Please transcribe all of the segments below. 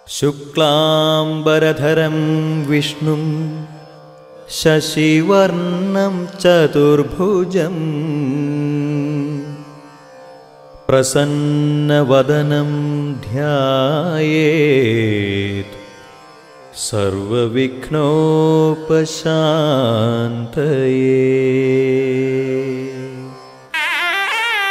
शुक्लाम्बरधरं विष्णुं शशिवर्णं चतुर्भुजम् प्रसन्नवदनं ध्यायेत् सर्वविघ्नोपशान्तये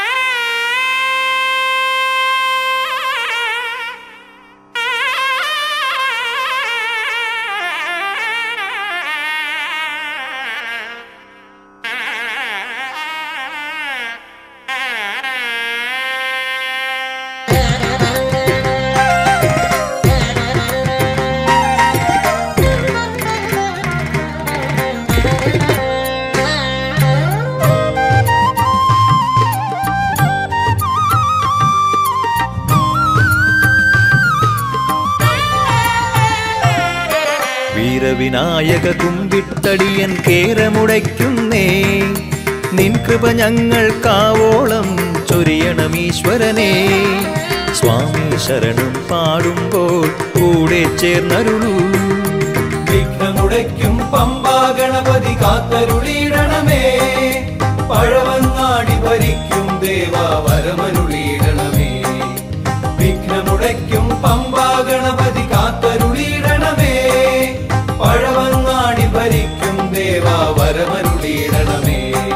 വീരവിനായക കുമ്പിട്ടടിയൻ കേരമുടയ്ക്കുന്നേ നിൻ കൃപ ഞങ്ങൾക്കാവോളം ചൊരിയണമീശ്വരനെ സ്വാമി ശരണം പാടുമ്പോൾ കൂടെ ചേർന്നരുളൂ വിഘ്നമുടയ്ക്കും പമ്പാ ഗണപതി കാത്തരുളിയിടണമേ പഴവങ്ങാടി ഭരിക്കും ദേവാ വരമരുളിയിടണമേ വിഘ്നമുടയ്ക്കും പമ്പാ ഗണപതി കാത്തരുളിയിടണമേ പഴവങ്ങാടി ഭരിക്കും ദേവാ വരമരുളിയിടണമേ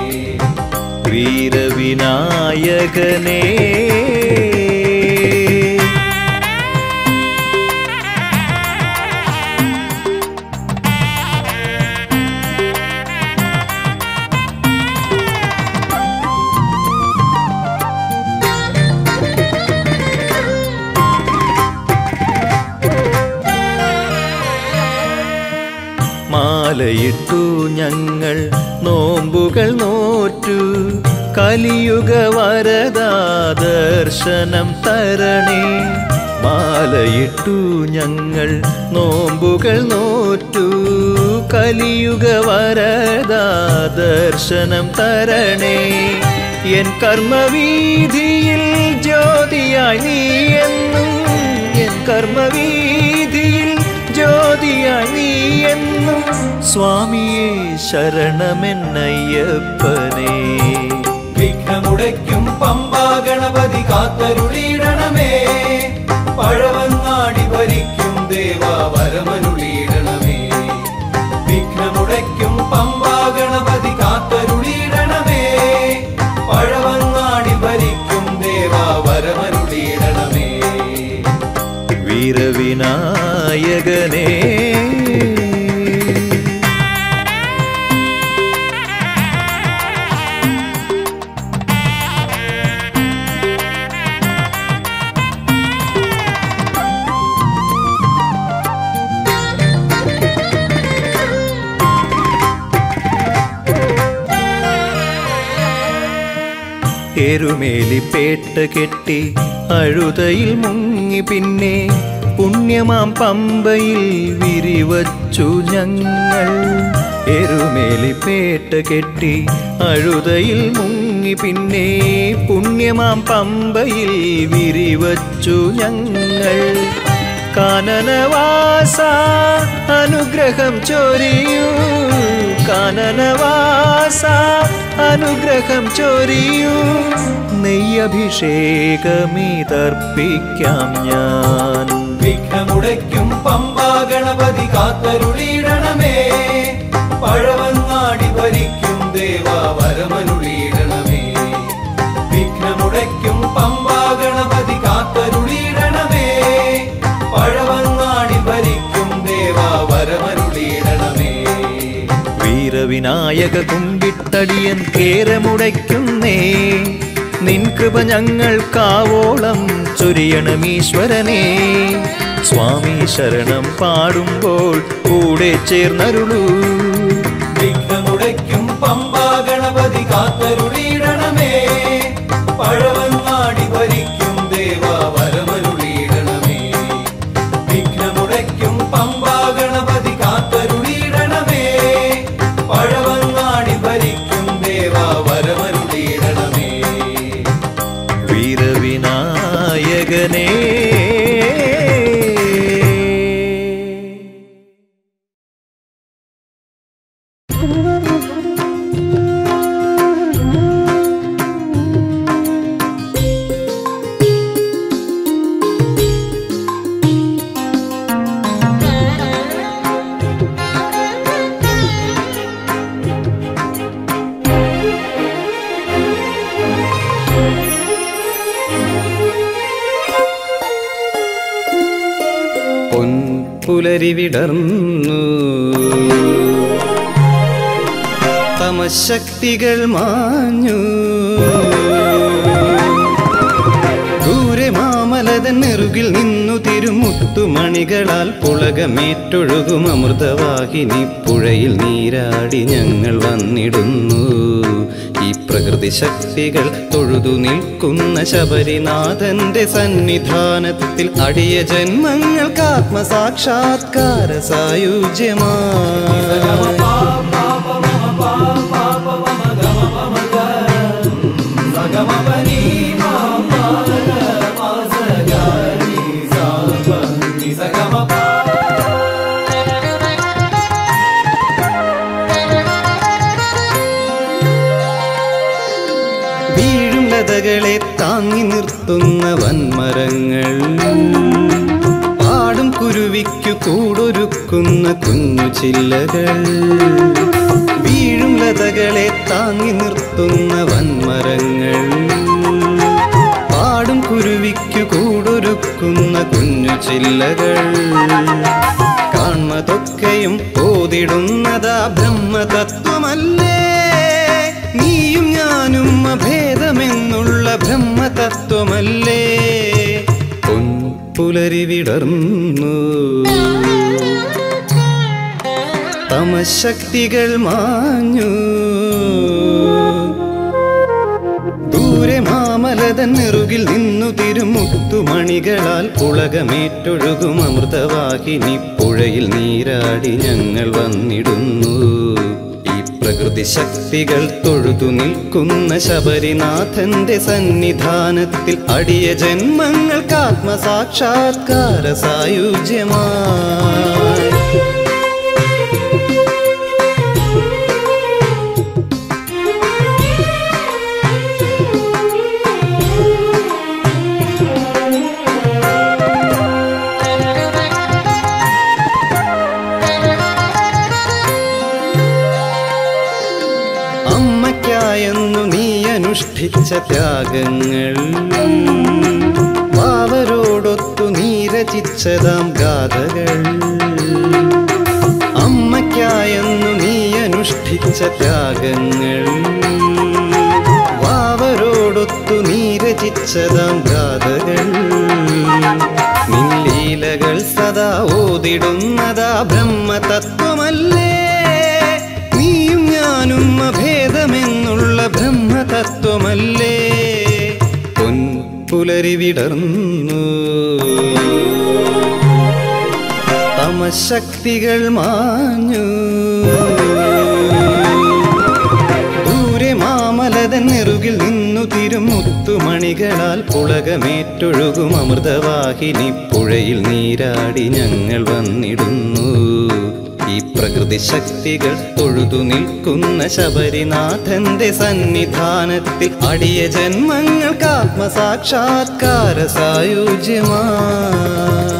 വീരവിനായകനേ മാലയിട്ടു ഞങ്ങൾ നോമ്പുകൾ നോറ്റു കലിയുഗ വരദാ ദർശനം തരണേ മാലയിട്ടു ഞങ്ങൾ നോമ്പുകൾ നോറ്റു കലിയുഗ വരദാ ദർശനം തരണേ എൻ കർമ്മവീതിയിൽ ജ്യോതിയായി നീ എന്നും എൻ കർമ്മവീതിയിൽ ജ്യോതിയായി നീ എന്നും സ്വാമിയെ ശരണമെന്നയ്യപ്പനേ വിഘ്നമുടയ്ക്കും പമ്പാ ഗണപതി കാത്തരുളിയിടണമേ പഴവങ്ങാടി ഭരിക്കും ദേവാ വരമരുളിയിടണമേ വിഘ്നമുടയ്ക്കും പമ്പാ ഗണപതി കാത്തരുളിയിടണമേ പഴവങ്ങാടി ഭരിക്കും ദേവാ വരമരുളിയിടണമേ വീരവിനായകനേ എരുമേലിപ്പേട്ട കെട്ടി അഴുതയിൽ മുങ്ങി പിന്നെ പുണ്യമാം പമ്പയിൽ വിരിവച്ചു ഞങ്ങൾ എരുമേലിപ്പേട്ട കെട്ടി അഴുതയിൽ മുങ്ങി പിന്നെ പുണ്യമാം പമ്പയിൽ വിരിവച്ചു ഞങ്ങൾ കാനനവാസ അനുഗ്രഹം ചൊരിയൂ കാനനവാസ അനുഗ്രഹം ചൊരിയൂ നെയ്യഭിഷേകമിതർപ്പിക്കാം ഞാൻ വിഘ്നമുടയ്ക്കും പമ്പാ ഗണപതി കാത്തരുളിയിടണമേ പഴവങ്ങാടി ഭരിക്കും ദേവാ വരമരുളിയിടണമേ വിഘ്നമുടയ്ക്കും പമ്പാ ഗണപതി കാത്തരുളിയിടണമേ പഴവങ്ങാടി ഭരിക്കും ദേവാ വരമരുളിയിടണമേ വീരവിനായക കുമ്പിട്ടടിയൻ കേരമുടയ്ക്കുന്നേ നിൻ കൃപ ഞങ്ങൾക്കാവോളം ചൊരിയണമീശ്വരനെ സ്വാമി ശരണം പാടുമ്പോൾ കൂടെ ചേർന്നരുളൂ വിഘ്നമുടയ്ക്കും പമ്പാ ഗണപതി കാത്തരുളിയിടണമേ പഴവങ്ങാടി ഭരിക്കും ദേവാ വരമരുളിയിടണമേ വിഘ്നമുടയ്ക്കും പമ്പാ ഗണപതി കാത്തരുളിയിടണമേ പഴവങ്ങാടി ഭരിക്കും ദേവാ വരമരുളിയിടണമേ വീരവിനായകനേ പൊൻപുലരി വിടർന്നു തമശക്തികൾ മാഞ്ഞു ദൂരെ മാമലതൻ നെറുകിൽ നിന്നു തിരുമുത്തുമണികളാൽ പുളകമേറ്റൊഴുകും അമൃതവാഹിനി പുഴയിൽ നീരാടി ഞങ്ങൾ വന്നിടുന്നു ഈ പ്രകൃതി ശക്തികൾ തൊഴുതു നിൽക്കുന്ന ശബരിനാഥന്റെ സന്നിധാനത്തിൽ അടിയ ജന്മങ്ങൾക്ക് ആത്മസാക്ഷാത്കാര സായുജ്യമായി വീഴും ലതകളെ താങ്ങി നിർത്തുന്ന വൻമരങ്ങൾ പാടും കുരുവിക്കു കൂടൊരുക്കുന്ന കുഞ്ഞു ചില്ലകൾ വീഴും ലതകളെ താങ്ങി നിർത്തുന്ന വൻമരങ്ങൾ പാടും കുരുവിക്കു കൂടൊരുക്കുന്ന കുഞ്ഞു ചില്ലകൾ കാൺമതൊക്കെയും ഓതിടുന്നതാ ബ്രഹ്മതത്വമല്ലേ നീയും ഞാനും അഭേദമെന്നുള്ള ബ്രഹ്മതത്വമല്ലേ പൊൻപുലരി വിടർന്നു തമശക്തികൾ മാഞ്ഞു ദൂരെ മാമലതൻ നെറുകിൽ നിന്നു തിരുമുത്തുമണികളാൽ പുളകമേറ്റൊഴുകും അമൃതവാഹിനി പുഴയിൽ നീരാടി ഞങ്ങൾ വന്നിടുന്നു ഈ പ്രകൃതി ശക്തികൾ തൊഴുതു നിൽക്കുന്ന ശബരിനാഥന്റെ സന്നിധാനത്തിൽ അടിയ ജന്മങ്ങൾക്ക് ആത്മസാക്ഷാത്കാര സായുജ്യമായി അമ്മയ്ക്കായെന്നു നീ അനുഷ്ഠിച്ച ത്യാഗങ്ങൾ വാവരോടൊത്തു നീ രചിച്ചതാം ഗാഥകൾ അമ്മയ്ക്കായെന്നു നീ അനുഷ്ഠിച്ച ത്യാഗങ്ങൾ വാവരോടൊത്തു നീ രചിച്ചതാം ഗാഥകൾ നിൻലീലകൾ സദാ ഓതിടുന്നതാ ബ്രഹ്മതത്വമല്ലേ നീയും ഞാനും അഭേദമെന്നുള്ള ബ്രഹ്മതത്വമല്ലേ പൊൻപുലരി വിടർന്നു തമശക്തികൾ മാഞ്ഞു ദൂരെ മാമലതൻ നെറുകിൽ നിന്നു തിരുമുത്തുമണികളാൽ പുളകമേറ്റൊഴുകും അമൃതവാഹിനി പുഴയിൽ നീരാടി ഞങ്ങൾ വന്നിടുന്നു ഈ പ്രകൃതി ശക്തികൾ തൊഴുതു നിൽക്കുന്ന ശബരിനാഥന്റെ സന്നിധാനത്തിൽ അടിയ ജന്മങ്ങൾക്ക് ആത്മസാക്ഷാത്കാര സായുജ്യമായി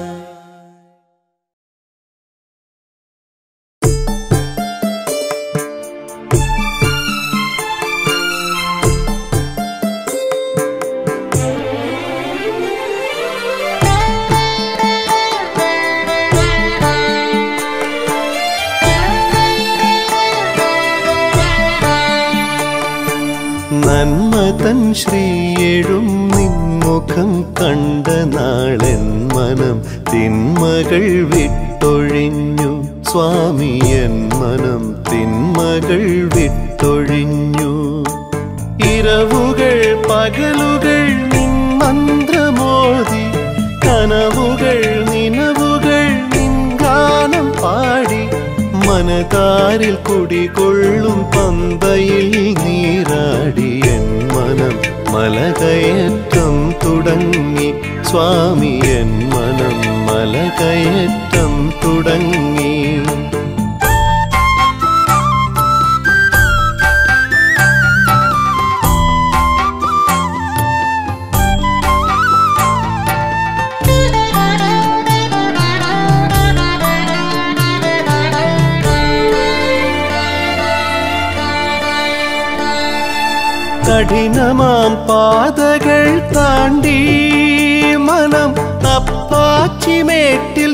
നന്മതൻ ശ്രീയെഴും നിൻമുഖം കണ്ട നാളെൻ മനം തിന്മകൾ വിട്ടൊഴിഞ്ഞു സ്വാമിയൻ മനം തിന്മകൾ വിട്ടൊഴിഞ്ഞു ഇരവുകൾ പകലുകൾ നിൻ മന്ത്രമോതി കനവുകൾ നിനവുകൾ നിൻ ഗാനം പാടി മനകാരിൽ കുടികൊള്ളും പമ്പയിൽ നീരാടി എൻ മനം മലകയറ്റം തുടങ്ങി സ്വാമി എൻ മനം മലകയറ്റം തുടങ്ങി കഠിനമാം പാതകൾ താണ്ടി മനം അപ്പാച്ചിമേട്ടിൽ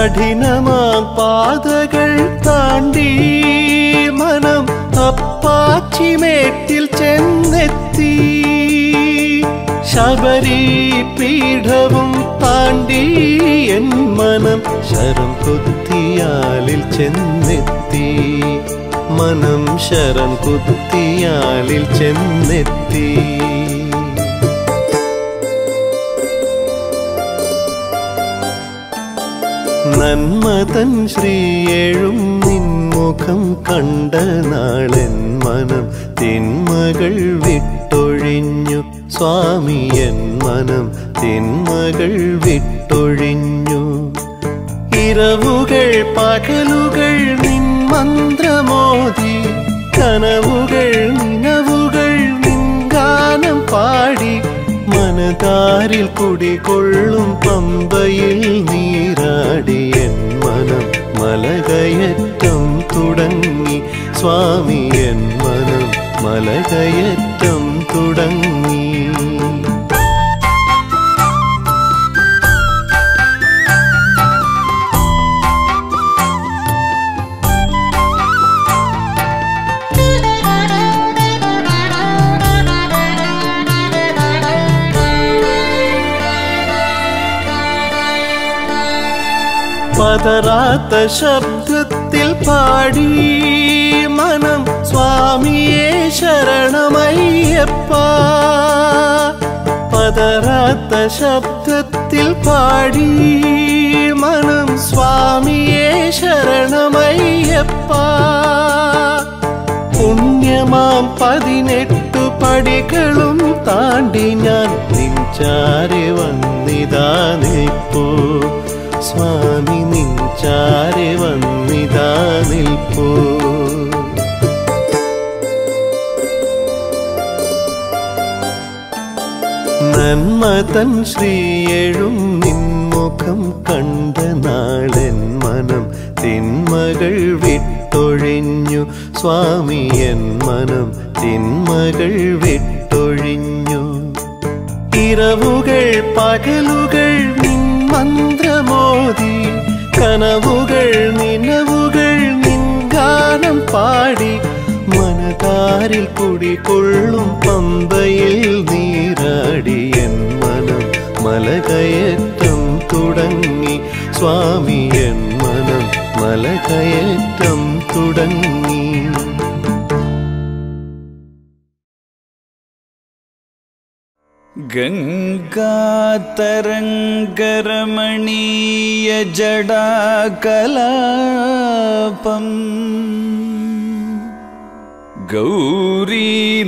കഠിനമാം പാതകൾ താണ്ടി മനം അപ്പാച്ചിമേട്ടിൽ ചെന്നെത്തി ശബരി പീഠവും താണ്ടി എൻ മനം ശരം കുത്തിയാലിൽ ചെന്നെത്തി മനം ശരം കുത്തിയാലിൽ ചെന്നെത്തി നന്മതൻ ശ്രീയേഴും നിൻമുഖം കണ്ട നാളെൻ മനം തിന്മകൾ വിട്ടൊഴിഞ്ഞു സ്വാമി എൻ മനം തിന്മകൾ വിട്ടൊഴിഞ്ഞു ഇരവുകൾ പകലുകൾ നിൻ മന്ത്രമോദി കനവുകൾ നിനവുകൾ നിൻ ഗാനം പാടി മനതാരിൽ കുടികൊള്ളും പമ്പയിൽ നീരാടി എൻ മനം മലകയറ്റം തുടങ്ങി സ്വാമി എൻ മനം മലകയറ്റം തുടങ്ങി പതറാത്ത ശബ്ദത്തിൽ പാടി മനം സ്വാമിയെ ശരണമയ്യപ്പ പതറാത്ത ശബ്ദത്തിൽ പാടി മനം സ്വാമിയെ ശരണമയ്യപ്പ പുണ്യമാം പതിനെട്ടു പടികളും താണ്ടി ഞാൻ നിൻചാരെ വന്നിതാ നിൽപ്പൂ സ്വാമി നിൻചാരെ വന്നിതാ നിൽപ്പൂ നന്മതൻ ശ്രീയെഴും നിൻമുഖം കണ്ട നാളെൻ മനം തിന്മകൾ വിട്ടൊഴിഞ്ഞു സ്വാമി എൻ മനം തിന്മകൾ വിട്ടൊഴിഞ്ഞു ഇരവുകൾ പകലുകൾ നിൻ മന്ത്രമോദി കനവുകൾ നിനവുകൾ നിൻ ഗാനം പാടി മനതാരിൽ കുടികൊള്ളും പമ്പയിൽ നീരാടി എൻ മനം മലകയറ്റം തുടങ്ങി സ്വാമി എൻ മനം മലകയറ്റം തുടങ്ങി गङ्गातरङ्गरमणीयजडाकलापम् गौरी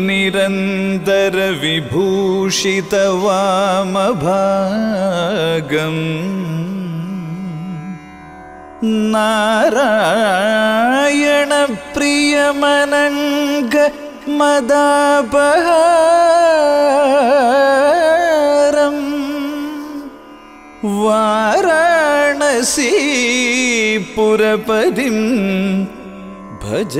निरन्तरविभूषितवामभागम् नारायणप्रियमनङ्ग मदापहारम् वाराणसीपुरपदिं भज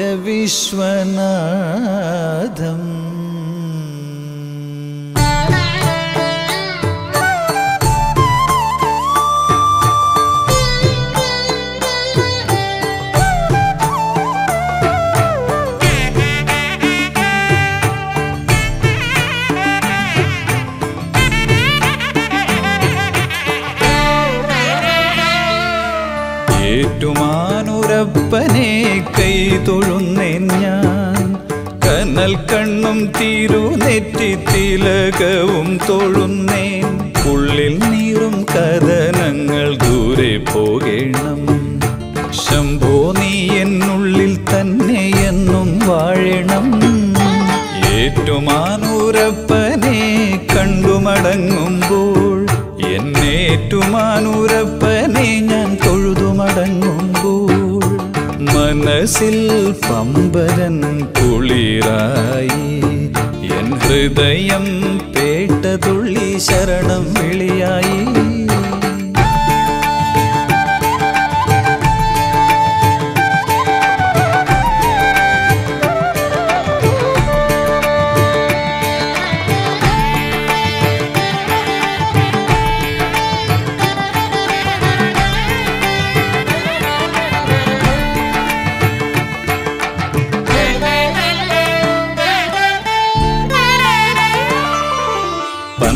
विश्वनाथम् ഏറ്റുമാനുരപ്പനെ കൈ തൊഴുന്നേൻ ഞാൻ കനൽ കണ്ണും തിരുനെറ്റി തിലകവും തൊഴുന്നേൻ ഉള്ളിൽ നീറും കഥനങ്ങൾ ദൂരെ പോകേണം ശംഭോ നീ എന്നുള്ളിൽ തന്നെ എന്നും വാഴണം ഏറ്റുമാനൂരപ്പനെ കണ്ടുമടങ്ങുമ്പോൾ എന്നേറ്റുമാനൂരപ്പനെ ഞാൻ തൊഴുതുമടങ്ങുമ്പോൾ മനസ്സിൽ പമ്പരൻ കുളിരായി എൻ ഹൃദയം പേട്ടതുള്ളി ശരണം വിളിയായി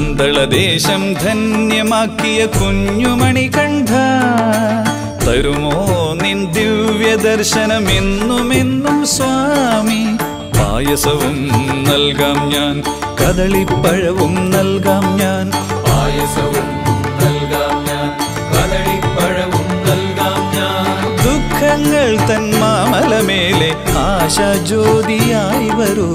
പന്തളദേശം ധന്യമാക്കിയ കുഞ്ഞുമണി കണ്ഠ തരുമോ നിൻ ദിവ്യ ദർശനം എന്നുമെന്നും സ്വാമി പായസവും നൽകാം ഞാൻ കദളിപ്പഴവും നൽകാം ഞാൻ പായസവും നൽകാം ഞാൻ കദളിപ്പഴവും നൽകാം ഞാൻ ദുഃഖങ്ങൾ തൻ മാമലമേലെ ആശാജ്യോതിയായി വരൂ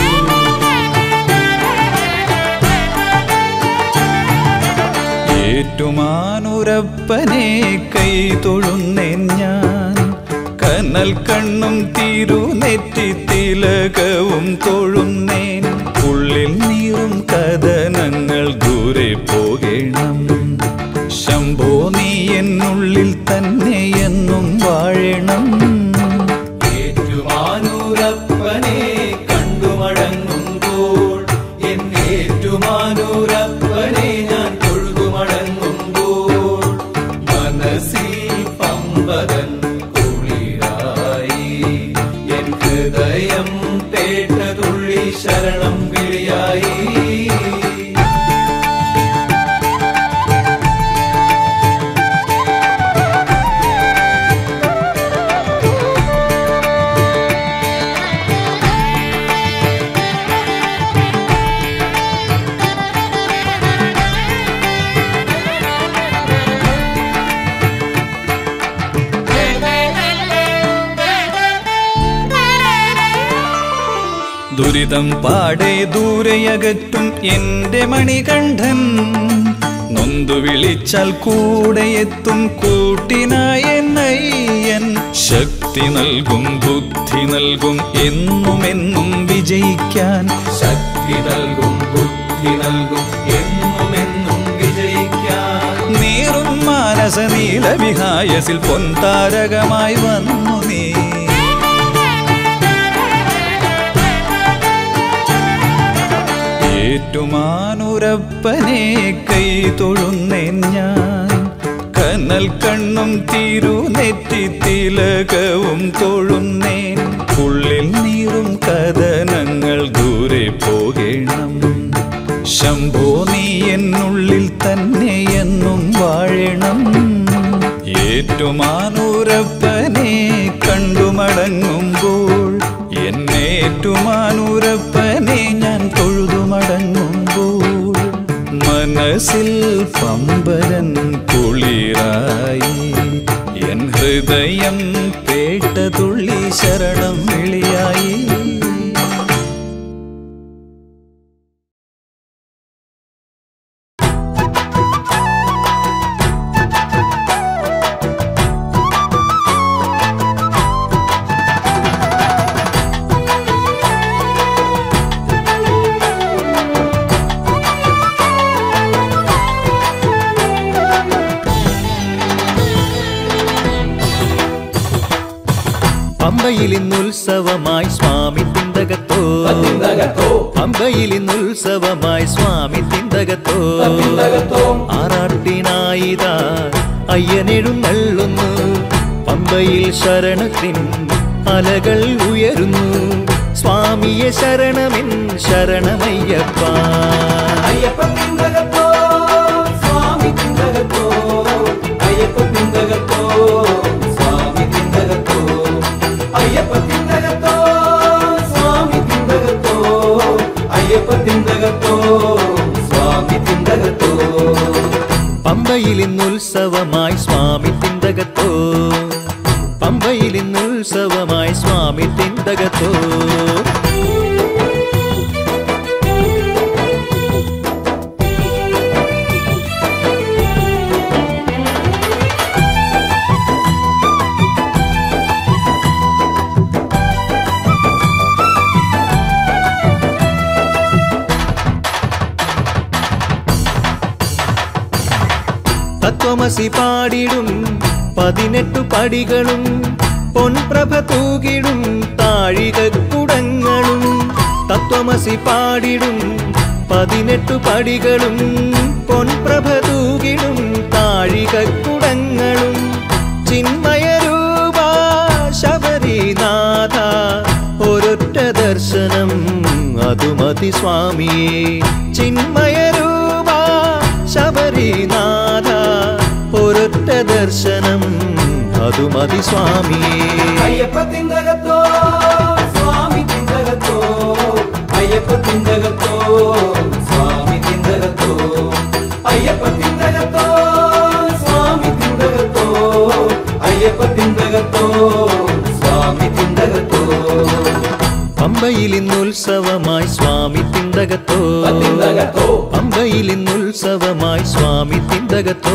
ഏറ്റുമാനുരപ്പനെ കൈ തൊഴുന്നേൻ ഞാൻ കനൽ കണ്ണും തിരുനെറ്റി തിലകവും തൊഴുന്നേൻ ഉള്ളിൽ നീറും കഥനങ്ങൾ ദൂരെ പോകണം ശംഭോ നീ എന്നുള്ളിൽ തന്നെ എന്നും വാഴണം ഏറ്റുമാനൂരപ്പനെ കണ്ടുമടങ്ങുമ്പോൾ എൻ ഏറ്റുമാനൂരപ്പനെ ഞാൻ തൊഴുതുമടങ്ങുമ്പോൾ മനസ്സിൽ പമ്പതൻ കുളിരായി എൻ ഹൃദയം തേട്ടതുള്ളി ശരണം വിളിയായി ദുരിതം പാടെ ദൂരെയകറ്റും എന്റെ മണികണ്ഠൻ നൊന്തു വിളിച്ചാൽ കൂടെ എത്തും കൂട്ടിനായ നയ്യൻ ശക്തി നൽകും ബുദ്ധി നൽകും എന്നും എന്നും വിജയിക്കാൻ ശക്തി നൽകും ബുദ്ധി നൽകും എന്നും എന്നും വിജയിക്കാൻ നീറും മാനസ നീലവിഹായസിൽ പൊൻതാരകമായി വന്നു നീ ഏറ്റുമാനുരപ്പനെ കൈ തൊഴുന്നേൻ ഞാൻ കനൽ കണ്ണും തിരുനെറ്റി തിലകവും തൊഴുന്നേൻ ഉള്ളിൽ നീറും കഥനങ്ങൾ ദൂരെ പോകണം ശംഭോ നീ എന്നുള്ളിൽ തന്നെ എന്നും വാഴണം ഏറ്റുമാനൂരപ്പനെ കണ്ടുമടങ്ങുമ്പോൾ എന്നേറ്റുമാനൂരപ്പനെ ഞാൻ തൊഴുതുമടങ്ങുമ്പോൾ മനസ്സിൽ പമ്പരൻ കുളിരായി എൻ ഹൃദയം പേട്ടതുള്ളി ശരണം വിളിയായി പമ്പയിൽ ഇന്നുത്സവമായി സ്വാമി തിന്തകത്തോ തിന്തകത്തോ പമ്പയിൽ ഇന്നുത്സവമായി സ്വാമി തിന്തകത്തോ തിന്തകത്തോ ആറാട്ടിനായിതാ അയ്യനെഴുന്നള്ളുന്നു പമ്പയിൽ ശരണത്തിൻ അലകൾ ഉയരുന്നു സ്വാമിയെ ശരണമെൻ ശരണമയ്യപ്പ അയ്യപ്പ തിന്തകത്തോ സ്വാമി തിന്തകത്തോ അയ്യപ്പ തിന്തകത്തോ സ്വാമി തിന്തകത്തോ അയ്യപ്പ തിന്തകത്തോ സ്വാമി തിന്തകത്തോ അയ്യപ്പ തിന്തകത്തോ സ്വാമി തിന്തകത്തോ പമ്പയിൽ ഇന്നുത്സവമായി സ്വാമി തിന്തകത്തോ പമ്പയിൽ ഇന്നുത്സവമായി സ്വാമി തിന്തകത്തോ തത്വമസി പാടിടും പതിനെട്ടു പടികളും പൊൻപ്രഭ തൂകിടും താഴികക്കുടങ്ങളും തത്വമസി പാടിടും പതിനെട്ടു പടികളും പൊൻപ്രഭ തൂകിടും താഴികക്കുടങ്ങളും ചിന്മയരൂപ ശബരിനാഥ ഒരൊറ്റ ദർശനം അതുമതി സ്വാമിയെ ചിന്മയരൂപ ശ്രീനാഥ ഒരൊറ്റ ദർശനം അതു മതി സ്വാമിയേ അയ്യപ്പ തിന്തകത്തോ സ്വാമി തിന്തകത്തോ അയ്യപ്പ തിന്തകത്തോ സ്വാമി തിന്തകത്തോ അയ്യപ്പ തിന്തകത്തോ സ്വാമി തിന്തകത്തോ അയ്യപ്പ തിന്തകത്തോ സ്വാമി തിന്തകത്തോ പമ്പയിൽ ഇന്നുത്സവമായി സ്വാമി തിന്തകത്തോ തിന്തകത്തോ പമ്പയിൽ ഇന്നുത്സവമായി സ്വാമി തിന്തകത്തോ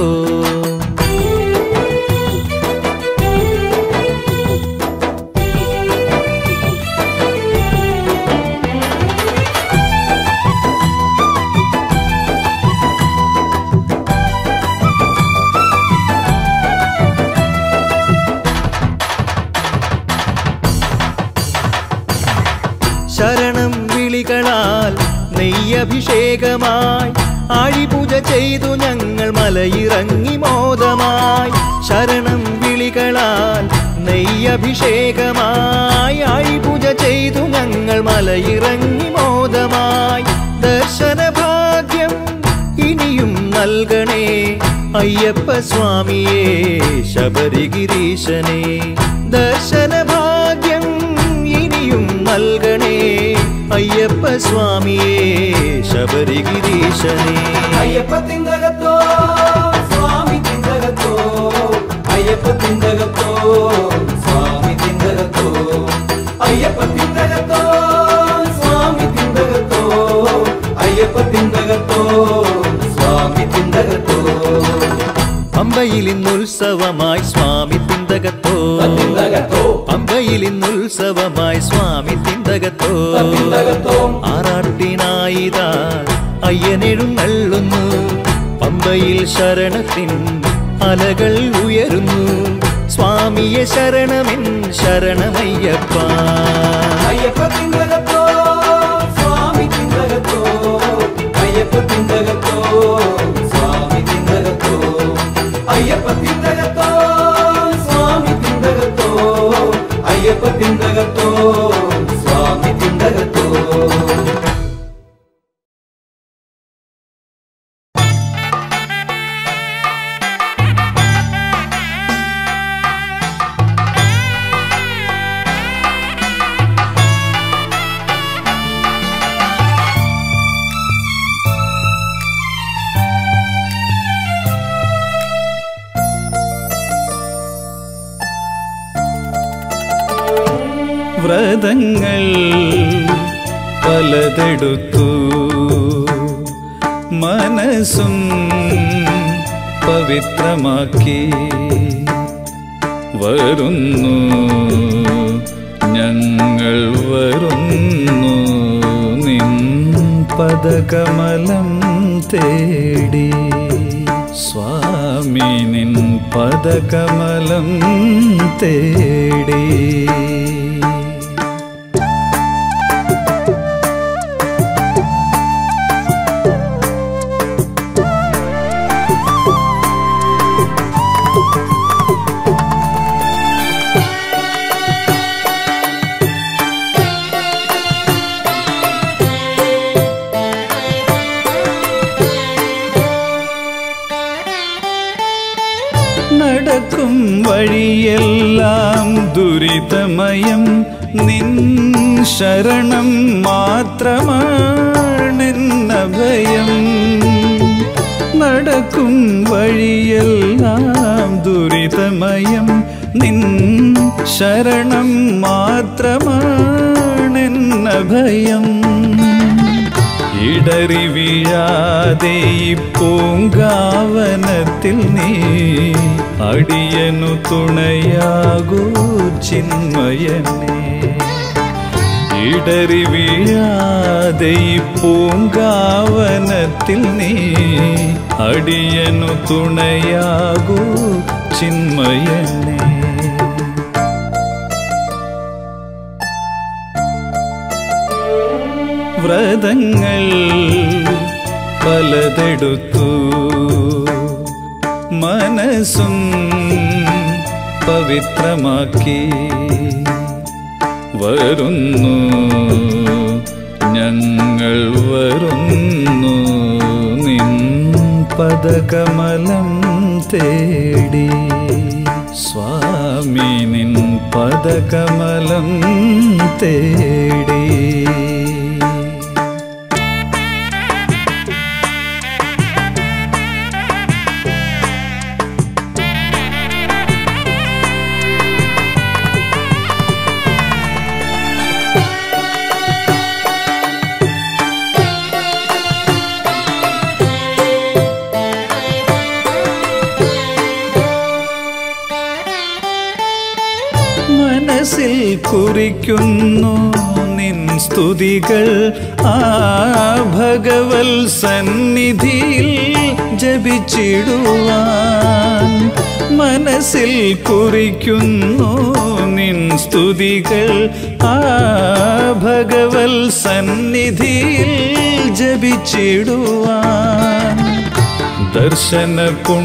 ശരണം വിളികളാൽ നെയ്യഭിഷേകമായി ആഴിപൂജ ചെയ്തു ഞങ്ങൾ മലയിറങ്ങി മോദമായി ശരണം വിളികളാൽ നെയ്യഭിഷേകമായി ആഴിപൂജ ചെയ്തു ഞങ്ങൾ മലയിറങ്ങി മോദമായി ദർശന ഭാഗ്യം ഇനിയും നൽകണേ അയ്യപ്പ സ്വാമിയേ ശബരിഗിരീശനെ ദർശന ഭാഗ്യം ഇനിയും നൽകണേ അയ്യപ്പ സ്വാമിയേ ശബരിഗിരീശനെ അയ്യപ്പ തിന്തകത്തോ സ്വാമി തിന്തകത്തോ അയ്യപ്പ തിന്തകത്തോ സ്വാമി തിന്തകത്തോ അയ്യപ്പ തിന്തകത്തോ സ്വാമി തിന്തകത്തോ അയ്യപ്പ തിന്തകത്തോ സ്വാമി തിന്തകത്തോ പമ്പയിൽ ഇന്നുത്സവമായി സ്വാമി തിന്തകത്തോ തിന്തകത്തോ പമ്പയിൽ ഇന്നുത്സവമായി സ്വാമി തിന്തകത്തോ തിന്തകത്തോ ആറാട്ടിനായിതാ അയ്യനെഴുന്നള്ളുന്നു പമ്പയിൽ ശരണത്തിൻ അലകൾ ഉയരുന്നു സ്വാമിയെ ശരണമെൻ ശരണമയ്യപ്പ അയ്യപ്പ തിന്തകത്തോ സ്വാമി തിന്തകത്തോ അയ്യപ്പ തിന്തകത്തോ സ്വാമി തിന്തകത്തോ അയ്യപ്പ തിന്തകത്തോ സ്വാമി തിന്തകത്തോ അയ്യപ്പ തിന്തകത്തോ സ്വാമി തിന്തകത്തോ വ്രതങ്ങൾ പലതെടുത്തു മനസ്സും പവിത്രമാക്കി വരുന്നു ഞങ്ങൾ വരുന്നു നിൻ പദകമലം തേടി സ്വാമി നിൻ പദകമലം തേടി നടക്കും വഴിയെല്ലാം ദുരിതമയം നിൻ ശരണം മാത്രമാണെന്ന ഭയം നടക്കും വഴിയെല്ലാം ദുരിതമയം നിൻ ശരണം മാത്രമാണെന്ന ഭയം ഇടറി വീഴാതെ ഈ പൂങ്കാവനത്തിൽ നീ അടിയനു തുണയാകൂ ചിന്മയനെ ഇടറി വീഴാതെ ഈ പൂങ്കാവനത്തിൽ നീ അടിയനു തുണയാകൂ ചിന്മയനെ വ്രതങ്ങൾ പലതെടുത്തു മനസ്സും പവിത്രമാക്കി വരുന്നു ഞങ്ങൾ വരുന്നു നിൻ പദകമലം തേടി സ്വാമി നിൻ പദകമലം തേടി മനസ്സിൽ കുറിക്കുന്നു നിൻ സ്തുതികൾ ആ ഭഗവൽ സന്നിധിയിൽ ജപിച്ചിടുവാൻ മനസ്സിൽ കുറിക്കുന്നു നിൻ സ്തുതികൾ ആ ഭഗവൽ സന്നിധിയിൽ ജപിച്ചിടുവാൻ ദർശന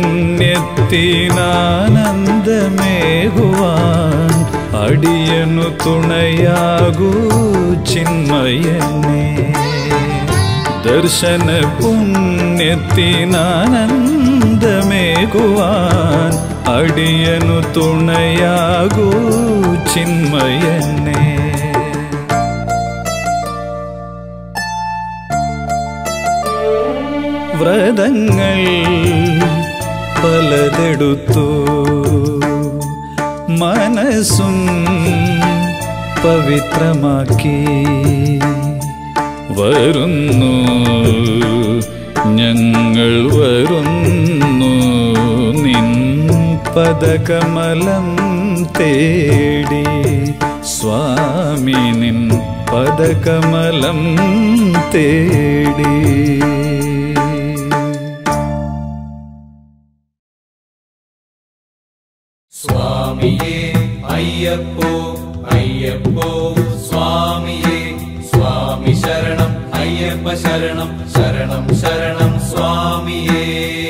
പുണ്യത്തിനാനന്ദമേകുവാൻ അടിയനു തുണയാകൂ ചിന്മയനെ ദർശന പുണ്യത്തിനാനന്ദമേകുവാൻ അടിയനു തുണയാകൂ ചിന്മയനെ വ്രതങ്ങൾ പലതെടുത്തു മനസ്സും പവിത്രമാക്കി വരുന്നു ഞങ്ങൾ വരുന്നു നിൻ പദകമലം തേടി സ്വാമി നിൻ പദകമലം തേടി സ്വാമിയേ അയ്യപ്പോ അയ്യപ്പോ സ്വാമിയേ സ്വാമി ശരണം അയ്യപ്പ ശരണം ശരണം ശരണം സ്വാമിയേ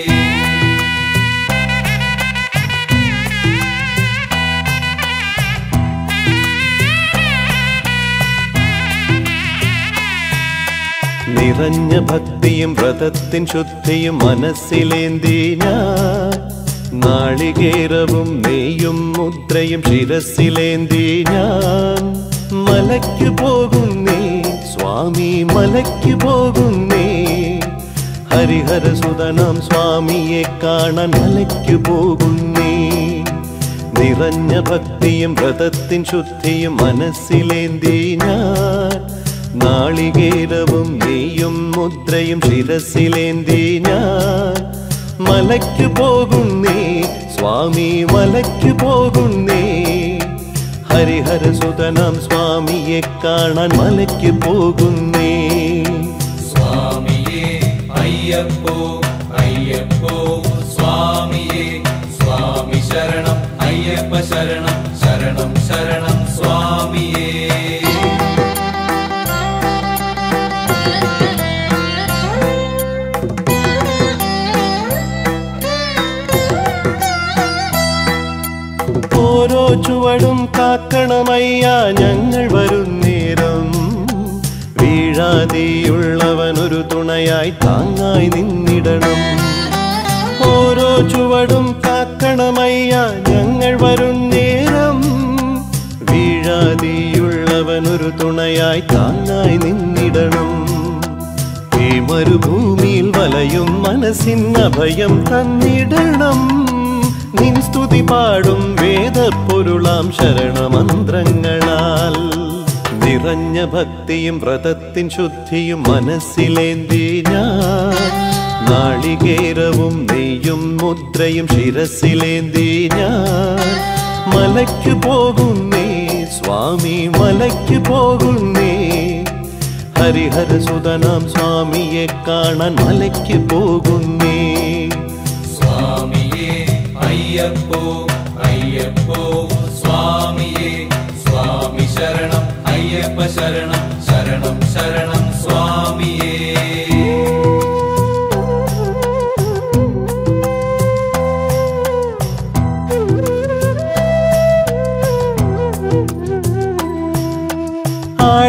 നിറഞ്ഞ ഭക്തിയും വ്രതത്തിൻ ശുദ്ധിയും മനസ്സിലേന്തി ഞാൻ നാളികേരവും നെയ്യും മുദ്രയും ശിരസിലേന്തി ഞാൻ മലയ്ക്ക് പോകുന്നേ സ്വാമി മലയ്ക്ക് പോകുന്നേ ഹരിഹരസുതനാം സ്വാമിയെ കാണാൻ മലയ്ക്ക് പോകുന്നേ നിറഞ്ഞ ഭക്തിയും വ്രതത്തിൻ ശുദ്ധിയും മനസ്സിലേന്തി ഞാൻ നാളികേരവും നെയ്യും മുദ്രയും ശിരസിലേന്തി ഞാൻ മലയ്ക്ക് പോകുന്നേ സ്വാമി മലയ്ക്ക് പോകുന്നേ ഹരിഹരസുതനാം സ്വാമിയെ കാണാൻ മലയ്ക്ക് പോകുന്നേ സ്വാമിയേ അയ്യപ്പോ അയ്യപ്പോ സ്വാമിയേ സ്വാമി ശരണം അയ്യപ്പ ശരണം ശരണം ശരണം സ്വാമിയേ ഓരോ ചുവടും കാക്കണമയ്യ ഞങ്ങൾ വരുന്നേരം വീഴാതെയുള്ളവനൊരു തുണയായി താങ്ങായി നിന്നിടണം ഓരോ ചുവടും കാക്കണമയ്യ ഞങ്ങൾ വരുന്നേരം വീഴാതെയുള്ളവനൊരു തുണയായി താങ്ങായി നിന്നിടണം ഈ മരുഭൂമിയിൽ വലയും മനസ്സിൻ അഭയം തന്നിടണം നിൻ സ്തുതി പാടും വേദപ്പൊരുളാം ശരണമന്ത്രങ്ങളാൽ നിറഞ്ഞ ഭക്തിയും വ്രതത്തിൻ ശുദ്ധിയും മനസ്സിലേന്തി ഞാൻ നാളികേരവും നെയ്യും മുദ്രയും ശിരസിലേന്തി ഞാൻ മലയ്ക്ക് പോകുന്നേ സ്വാമി മലയ്ക്ക് പോകുന്നേ ഹരിഹരസുതനാം സ്വാമിയെ കാണാൻ മലയ്ക്ക് പോകുന്നേ സ്വാമിയേ അയ്യപ്പോ അയ്യപ്പോ സ്വാമിയേ സ്വാമി ശരണം അയ്യപ്പ ശരണം ശരണം ശരണം സ്വാമിയേ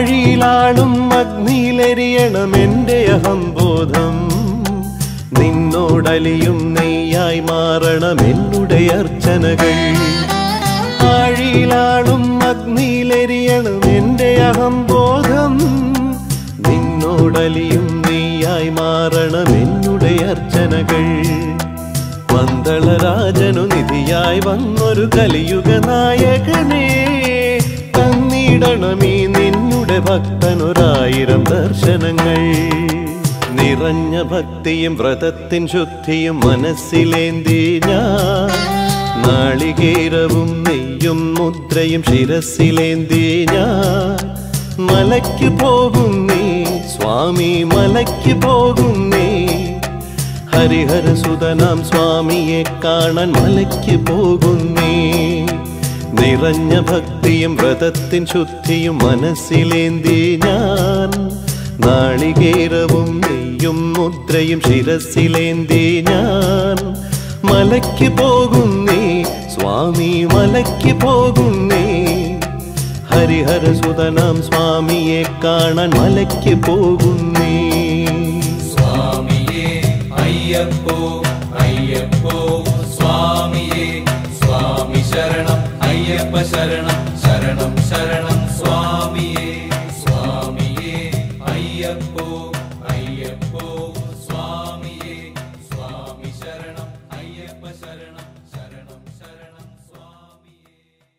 ആഴിയിലാളും അഗ്നിയിലെരിയണം എൻ്റെ അഹംബോധം നിൻ നിന്നോടലിയും നെയ്യായി മാറണം എന്നുടെ അർച്ചനകൾ ആഴിയിലാളും അഗ്നിയിലെരിയണം എന്റെ അഹംബോധം നിന്നോടലിയും നെയ്യായി മാറണം എന്നുടെ അർച്ചനകൾ പന്തളരാജനു നിധിയായി വന്നൊരു കലിയുഗ നായകനേ തന്നിടണമീ നിന്നുടെ ഭക്തനൊരായിരം ദർശനങ്ങൾ നിറഞ്ഞ ഭക്തിയും വ്രതത്തിൻ ശുദ്ധിയും മനസ്സിലേന്തി ഞാൻ നാളികേരവും നെയ്യും മുദ്രയും ശിരസിലേന്തി ഞാൻ മലയ്ക്ക് പോകും നീ സ്വാമി മലയ്ക്ക് പോകും നീ ഹരിഹരസുതനാം സ്വാമിയെ കാണാൻ മലയ്ക്ക് പോകുന്നേ നിറഞ്ഞ ഭക്തിയും വ്രതത്തിൻ ശുദ്ധിയും മനസ്സിലേന്തി ഞാൻ നാളികേരവും നെയ്യും മുദ്രയും ശിരസിലേന്തി ഞാൻ മലയ്ക്ക് പോകുന്നേ സ്വാമി മലയ്ക്ക് പോകുന്നേ ഹരിഹരസുതനാം സ്വാമിയെ കാണാൻ മലയ്ക്ക് പോകുന്നേ സ്വാമിയേ അയ്യപ്പോ അയ്യപ്പോ സ്വാമിയേ സ്വാമി ശരണം അയ്യപ്പ ശരണം ശരണം ശരണം സ്വാമിയേ സ്വാമിയേ അയ്യപ്പോ അയ്യപ്പോ സ്വാമിയേ സ്വാമി ശരണം അയ്യപ്പ ശരണം ശരണം ശരണം സ്വാമിയേ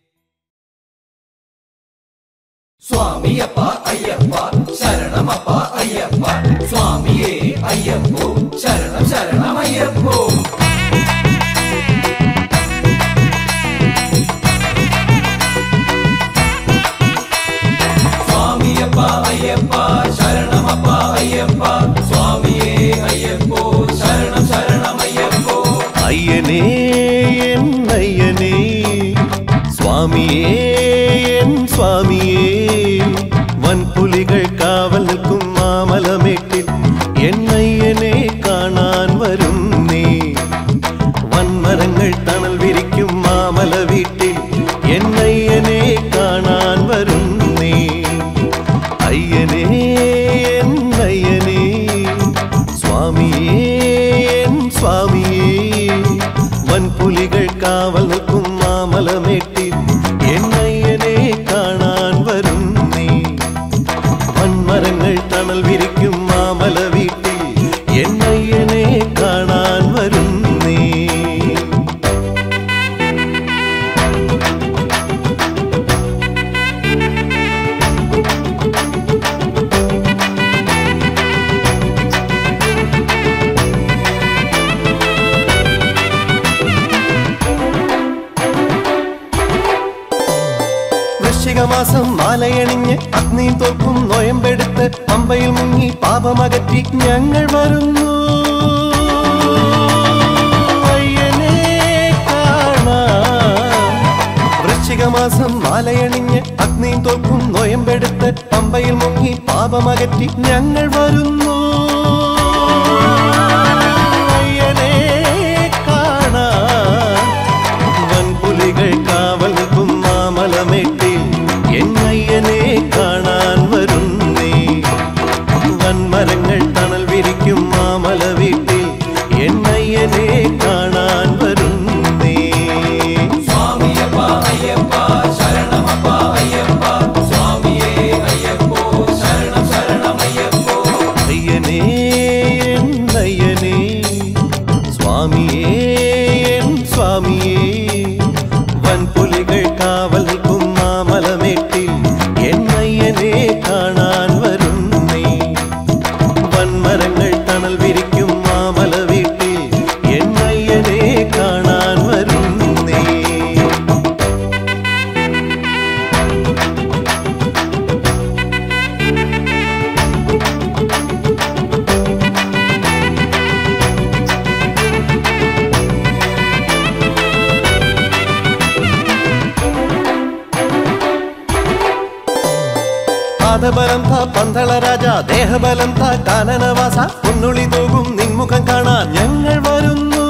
സ്വാമിയപ്പ അയ്യപ്പ ശരണമപ്പ അയ്യപ്പ സ്വാമിയേ അയ്യപ്പോ ശരണം ശരണം അയ്യപ്പോ സ്വാമിയപ്പ അയ്യപ്പ ശരണമപ്പ അയ്യപ്പ സ്വാമിയേ അയ്യപ്പോ ശരണം ശരണം അയ്യപ്പോ അയ്യനേ എൻ അയ്യനേ സ്വാമിയേ എൻ സ്വാമിയേ വൻപുലികൾ കാവൽ നിൽക്കും മാമലമേട്ടിൽ എൻ അയ്യനെ കാണാൻ വരും നീ വൻമരങ്ങൾ തണൽ വിരിക്കും മാമല വീട്ടിൽ എൻ അയ്യനെ കാണാൻ വരും നീ അയ്യനേ എൻ അയ്യനേ സ്വാമിയേ എൻ സ്വാമിയേ വൻപുലികൾ കാവൽ നിൽക്കും മാമലമേട്ടിൽ എൻ അയ്യനെ കാണാൻ വരും നീ വൻമരങ്ങൾ തണൽ വിരിക്കും മാമല വീട്ടിൽ എൻ അയ്യനെ കാണാൻ വരും നീ വൃശ്ചികമാസം മാലയണിഞ്ഞ് അഗ്നിയിൽ തോൽക്കും നോയമ്പെടുത്ത് പമ്പയിൽ മുങ്ങി പാപമകറ്റി ഞങ്ങൾ വരുന്നു അയ്യനെ കാണാൻ. വൃശ്ചികമാസം മാലയണിഞ്ഞ് അഗ്നിയിൽ തോൽക്കും നോയമ്പെടുത്ത് പമ്പയിൽ മുങ്ങി പാപമകറ്റി ഞങ്ങൾ വരുന്നു അയ്യനെ കാണാൻ വൻപുലികൾ കാവൽ നിൽക്കും മാമലമേട്ടിൽ എന്നയ്യനെ കാണാൻ വരും നീ വൻമരങ്ങൾ തണൽ വിരിക്കും മാമല വീട്ടിൽ എന്നയ്യനെ കാണാൻ വരും നീ സ്വാമിയപ്പ അയ്യപ്പ ശരണമപ്പ അയ്യപ്പ സ്വാമിയേ അയ്യപ്പോ ശരണം ശരണം അയ്യപ്പോ അയ്യനേ എന്നയ്യനേ സ്വാമിയേ എൻ സ്വാമിയേ വൻപുലികൾ കാവൽ നിൽക്കും മാമലമേട്ടിൽ എന്നയ്യനെ കാണാൻ വരും നീ വൻമരങ്ങൾ തണൽ വിരിക്കും മാമല വീട്ടിൽ എന്നയ്യനെ കാണാൻ വരും നീ പാദബലം ത പന്തള രാജ ദേഹബലം ത കാനനവാസ പൊന്നുളി തൂകും നിൻമുഖം കാണാൻ ഞങ്ങൾ വരുന്നു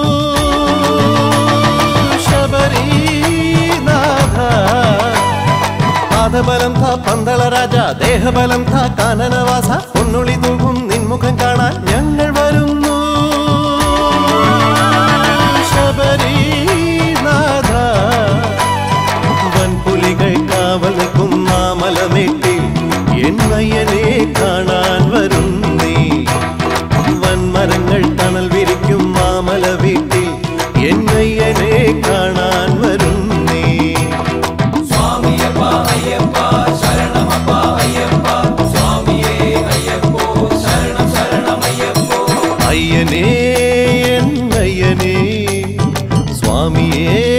ശബരീനാഥ പാദബലം ത പന്തള രാജ ദേഹബലം ത കാനനവാസ പൊന്നുളി തൂകും നിൻമുഖം കാണാൻ ഞങ്ങൾ വരുന്നു എന്നയ്യനേ സ്വാമിയേ